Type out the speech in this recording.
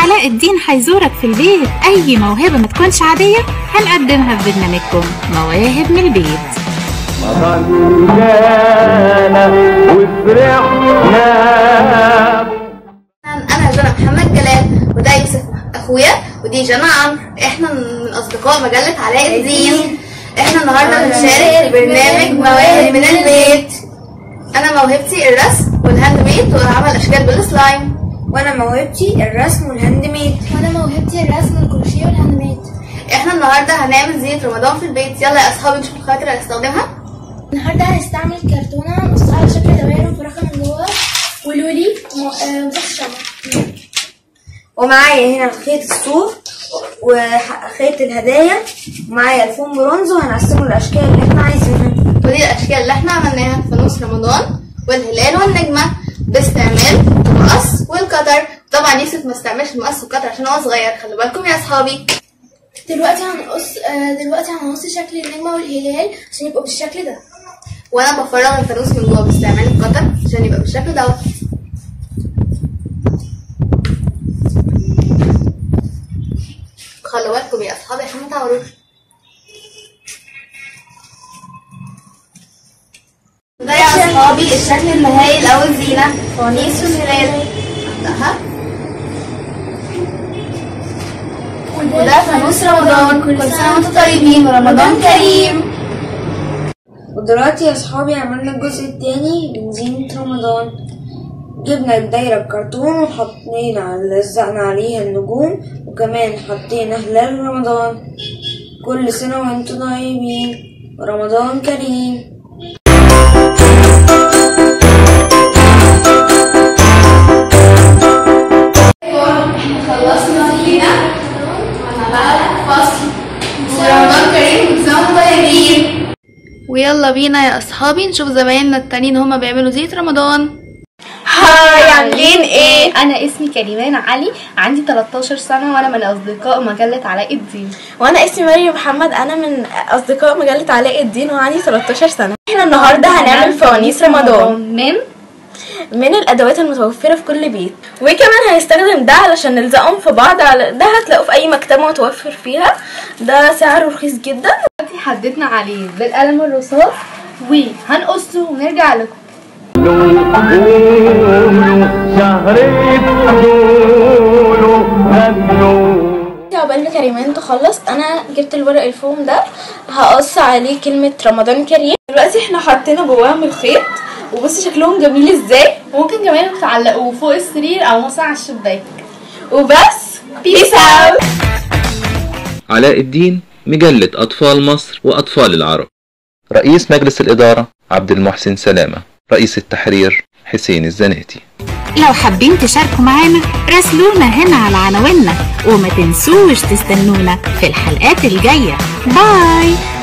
علاء الدين هيزورك في البيت أي موهبة ما تكونش عادية هنقدمها في برنامجكم مواهب من البيت رجالة وفرحنا انا جنى محمد جلال وده يوسف اخويا ودي جنى عمرو احنا من اصدقاء مجله علاء الدين احنا النهارده بنشارك في برنامج مواهب من البيت انا موهبتي الرسم والهاند ميد وعمل اشكال بالسلايم وانا موهبتي الرسم والهاند ميد وانا موهبتي الرسم والكروشيه والهاند ميد احنا النهارده هنعمل زينه رمضان في البيت يلا يا اصحابي نشوف الخيط اللي هنستخدمها النهارده هنستعمل كرتونه نقصها على شكل دوائر مفرغه من جوه ولولي وزخ شمع ومعايا هنا خيط الصوف وخيط الهدايا ومعايا الفوم برونز وهنقسمه الاشكال اللي احنا عايزينها ودي الاشكال اللي احنا عملناها في نص رمضان والهلال والنجمه باستعمال المقص والقطر طبعا يوسف ما استعملش المقص والقطر عشان هو صغير خلي بالكم يا اصحابي دلوقتي هنقص آه، دلوقتي هنقص شكل النجمه والهلال عشان يبقوا بالشكل ده وانا بفرغ الفانوس من جوه باستعمال القطر عشان يبقى بالشكل دوت خلوا بالكم يا اصحابي عشان ما تعوروش ده يا اصحابي الشكل النهائي او الزينه فوانيس والهلال عندها وده فانوس رمضان كل سنه وانتم طيبين ورمضان كريم ودلوقتي يا صحابي عملنا الجزء التاني من زينة رمضان جبنا الدايرة بكرتون وحطينا لزقنا عليها النجوم وكمان حطينا هلال رمضان كل سنة وانتم طيبين ورمضان كريم خلصنا فينا على فصل ورمضان كريم كل سنه وانتم طيبين ويلا بينا يا اصحابي نشوف زمايلنا التانيين هما بيعملوا زيت رمضان هاي عاملين ايه؟ انا اسمي كريمان علي عندي 13 سنه وانا من اصدقاء مجله علاء الدين وانا اسمي مريم محمد انا من اصدقاء مجله علاء الدين وعندي 13 سنه احنا النهارده هنعمل فوانيس رمضان من من الادوات المتوفره في كل بيت وكمان هنستخدم ده علشان نلزقهم في بعض على ده هتلاقوه في اي مكتبه متوفر فيها ده سعره رخيص جدا دلوقتي حددنا عليه بالقلم الرصاص وهنقصه ونرجع لكم قولوا شهرين قولوا غنوا عقبال ما كريمان تخلص انا جبت الورق الفوم ده هقص عليه كلمه رمضان كريم دلوقتي احنا حطينا جواهم الخيط وبصي شكلهم جميل ازاي ممكن كمان تعلقوه فوق السرير او مثلا على الشباك وبس بيس اوت علاء الدين مجلة أطفال مصر وأطفال العرب رئيس مجلس الإدارة عبد المحسن سلامة رئيس التحرير حسين الزناتي لو حابين تشاركوا معانا راسلونا هنا على عناويننا وما تنسوش تستنونا في الحلقات الجاية باي